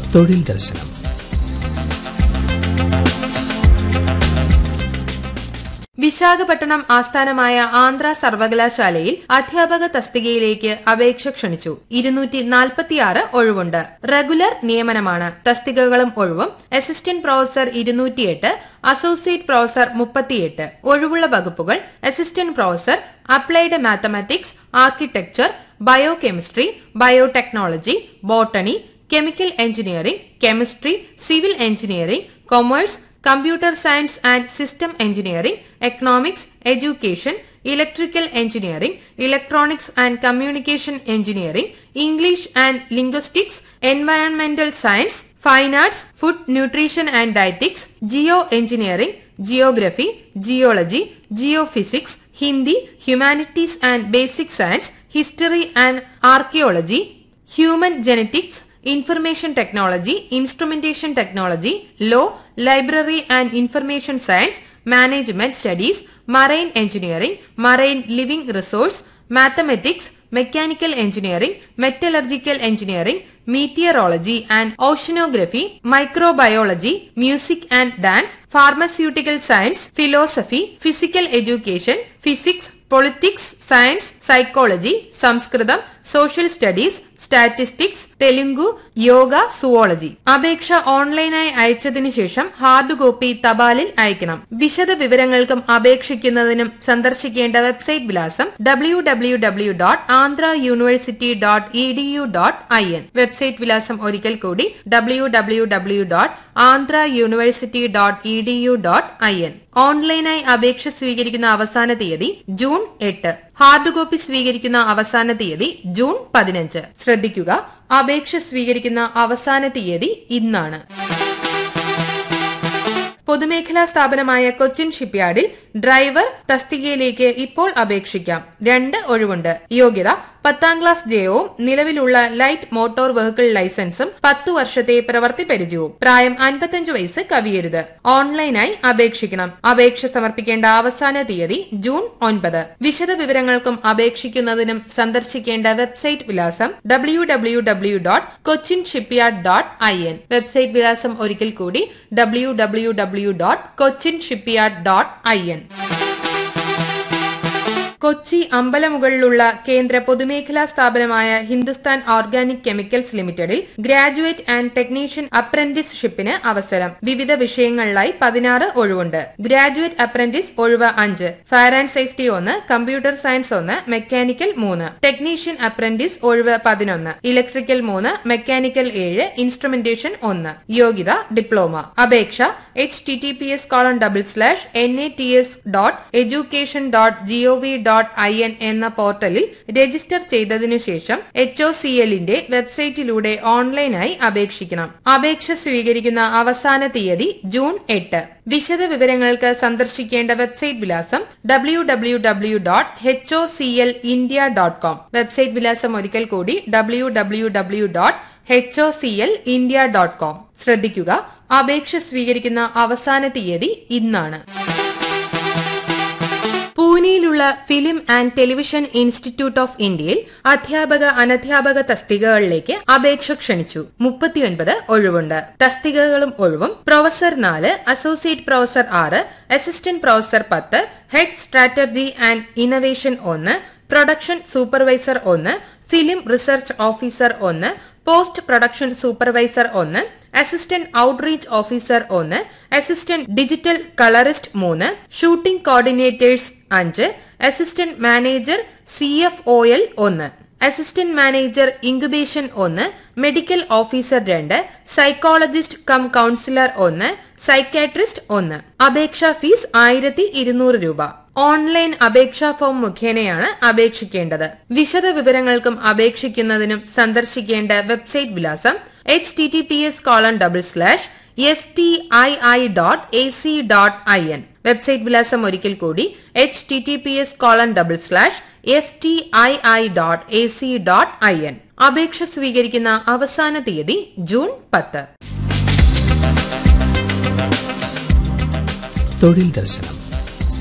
തൊഴിൽ ദർശനം വിശാഖപട്ടണം ആസ്ഥാനമായ ആന്ധ്ര സർവകലാശാലയിൽ അധ്യാപക തസ്തികയിലേക്ക് അപേക്ഷ ക്ഷണിച്ചു ഇരുന്നൂറ്റി നാൽപ്പത്തിയാറ് ഒഴിവുണ്ട് റെഗുലർ നിയമനമാണ് തസ്തികകളും ഒഴിവും അസിസ്റ്റന്റ് പ്രൊഫസർ ഇരുന്നൂറ്റിയെട്ട് അസോസിയേറ്റ് പ്രൊഫസർ മുപ്പത്തിയെട്ട് ഒഴിവുള്ള വകുപ്പുകൾ assistant professor applied mathematics architecture biochemistry biotechnology botany chemical engineering chemistry civil engineering commerce computer science and system engineering economics education electrical engineering electronics and communication engineering English and linguistics എൻവയൺമെന്റൽ science fine arts food nutrition and dietetics geo engineering geography geology geophysics Hindi humanities and basic science history and archaeology human genetics information technology instrumentation technology law library and information science management studies marine engineering marine living resource mathematics mechanical engineering metallurgical engineering meteorology and oceanography microbiology music and dance pharmaceutical science philosophy physical education physics politics science psychology Sanskrit social studies statistics Telugu yoga zoology അപേക്ഷ ഓൺലൈനായി അയച്ചതിനു ശേഷം hard copy തപാലിൽ അയക്കണം വിശദ വിവരങ്ങൾക്കും അപേക്ഷിക്കുന്നതിനും സന്ദർശിക്കേണ്ട website വിലാസം W W W dot Andhra university dot E D U dot I N website വിലാസം ഒരിക്കൽ കൂടി W W W dot Andhra university dot E D U dot I N ഓൺലൈനായി അപേക്ഷ സ്വീകരിക്കുന്ന അവസാന തീയതി ജൂൺ എട്ട് ഹാർഡ് കോപ്പി സ്വീകരിക്കുന്ന അവസാന തീയതി ജൂൺ പതിനഞ്ച് ശ്രദ്ധിക്കുക അപേക്ഷ സ്വീകരിക്കുന്ന അവസാന തീയതി ഇന്നാണ് പൊതുമേഖലാ സ്ഥാപനമായ കൊച്ചിൻ ഷിപ്പ്യാർഡിൽ ഡ്രൈവർ തസ്തികയിലേക്ക് ഇപ്പോൾ അപേക്ഷിക്കാം രണ്ട് ഒഴിവുണ്ട് യോഗ്യത പത്താം ക്ലാസ് ജയവും നിലവിലുള്ള ലൈറ്റ് മോട്ടോർ വെഹിക്കിൾ ലൈസൻസും പത്തു വർഷത്തെ പ്രവൃത്തി പരിചയവും പ്രായം അൻപത്തഞ്ച് വയസ്സ് കവിയരുത് ഓൺലൈനായി അപേക്ഷിക്കണം അപേക്ഷ സമർപ്പിക്കേണ്ട അവസാന തീയതി ജൂൺ ഒൻപത് വിശദ വിവരങ്ങൾക്കും അപേക്ഷിക്കുന്നതിനും സന്ദർശിക്കേണ്ട വെബ്സൈറ്റ് വിലാസം W W W dot Cochin shipyard dot I N website വിലാസം ഒരിക്കൽ കൂടി W W W dot Cochin shipyard dot I N Kochi അമ്പലമുകളിലുള്ള കേന്ദ്ര പൊതുമേഖലാ സ്ഥാപനമായ ഹിന്ദുസ്ഥാൻ ഓർഗാനിക് കെമിക്കൽസ് ലിമിറ്റഡിൽ ഗ്രാജുവേറ്റ് ആൻഡ് ടെക്നീഷ്യൻ അപ്രന്റീസ്ഷിപ്പിന് അവസരം വിവിധ വിഷയങ്ങളിലായി പതിനാറ് ഒഴിവുണ്ട് ഗ്രാജുവേറ്റ് അപ്രന്റീസ് ഒഴിവ് അഞ്ച് ഫയർ ആൻഡ് സേഫ്റ്റി ഒന്ന് കമ്പ്യൂട്ടർ സയൻസ് ഒന്ന് മെക്കാനിക്കൽ മൂന്ന് ടെക്നീഷ്യൻ അപ്രന്റീസ് ഒഴിവ് പതിനൊന്ന് ഇലക്ട്രിക്കൽ മൂന്ന് മെക്കാനിക്കൽ ഏഴ് ഇൻസ്ട്രുമെന്റേഷൻ ഒന്ന് യോഗ്യത ഡിപ്ലോമ അപേക്ഷ H T T P S colon double slash N A T S dot education dot G O V dot I N എന്ന പോർട്ടലിൽ രജിസ്റ്റർ ചെയ്തതിനു ശേഷം എച്ച് ഒ സി എല്ലിന്റെ വെബ്സൈറ്റിലൂടെ ഓൺലൈനായി അപേക്ഷിക്കണം അപേക്ഷ സ്വീകരിക്കുന്ന അവസാന തീയതി ജൂൺ എട്ട് വിശദ വിവരങ്ങൾക്ക് സന്ദർശിക്കേണ്ട വെബ്സൈറ്റ് വിലാസം W W W dot H O C L India dot com website വിലാസം ഒരിക്കൽ കൂടി W W W dot H O C L India dot com ശ്രദ്ധിക്കുക അപേക്ഷ സ്വീകരിക്കുന്ന അവസാന തീയതി ഇന്നാണ് പൂനെയിലുള്ള film and television institute of ഇന്ത്യയിൽ അധ്യാപക അനധ്യാപക തസ്തികകളിലേക്ക് അപേക്ഷ ക്ഷണിച്ചു മുപ്പത്തിയൊൻപത് ഒഴിവുണ്ട് തസ്തികകളും ഒഴിവും പ്രൊഫസർ നാല് അസോസിയേറ്റ് പ്രൊഫസർ ആറ് അസിസ്റ്റന്റ് പ്രൊഫസർ പത്ത് ഹെഡ് സ്ട്രാറ്റജി ആൻഡ് ഇന്നവേഷൻ ഒന്ന് പ്രൊഡക്ഷൻ സൂപ്പർവൈസർ ഒന്ന് ഫിലിം റിസർച്ച് ഓഫീസർ ഒന്ന് പോസ്റ്റ് പ്രൊഡക്ഷൻ സൂപ്പർവൈസർ ഒന്ന് അസിസ്റ്റന്റ് ഔട്ട്റീച്ച് ഓഫീസർ ഒന്ന് അസിസ്റ്റന്റ് ഡിജിറ്റൽ കളറിസ്റ്റ് മൂന്ന് ഷൂട്ടിംഗ് കോർഡിനേറ്റേഴ്സ് അഞ്ച് assistant manager C F O L ഒന്ന് അസിസ്റ്റന്റ് മാനേജർ ഇൻക്യുബേഷൻ ഒന്ന് മെഡിക്കൽ ഓഫീസർ രണ്ട് സൈക്കോളജിസ്റ്റ് കം കൗൺസിലർ ഒന്ന് സൈക്കാട്രിസ്റ്റ് ഒന്ന് അപേക്ഷാ ഫീസ് ആയിരത്തി ഇരുന്നൂറ് രൂപ ഓൺലൈൻ അപേക്ഷാ ഫോം മുഖേനയാണ് അപേക്ഷിക്കേണ്ടത് വിശദ വിവരങ്ങൾക്കും അപേക്ഷിക്കുന്നതിനും സന്ദർശിക്കേണ്ട വെബ്സൈറ്റ് വിലാസം H T T P S colon double slash F T I I dot A C dot I N website വിലാസം ഒരിക്കൽ കൂടി H T T P S colon double slash F T I I dot A C dot I N അപേക്ഷ സ്വീകരിക്കുന്ന അവസാന തീയതി June പത്ത് തൊഴിൽ ദർശനം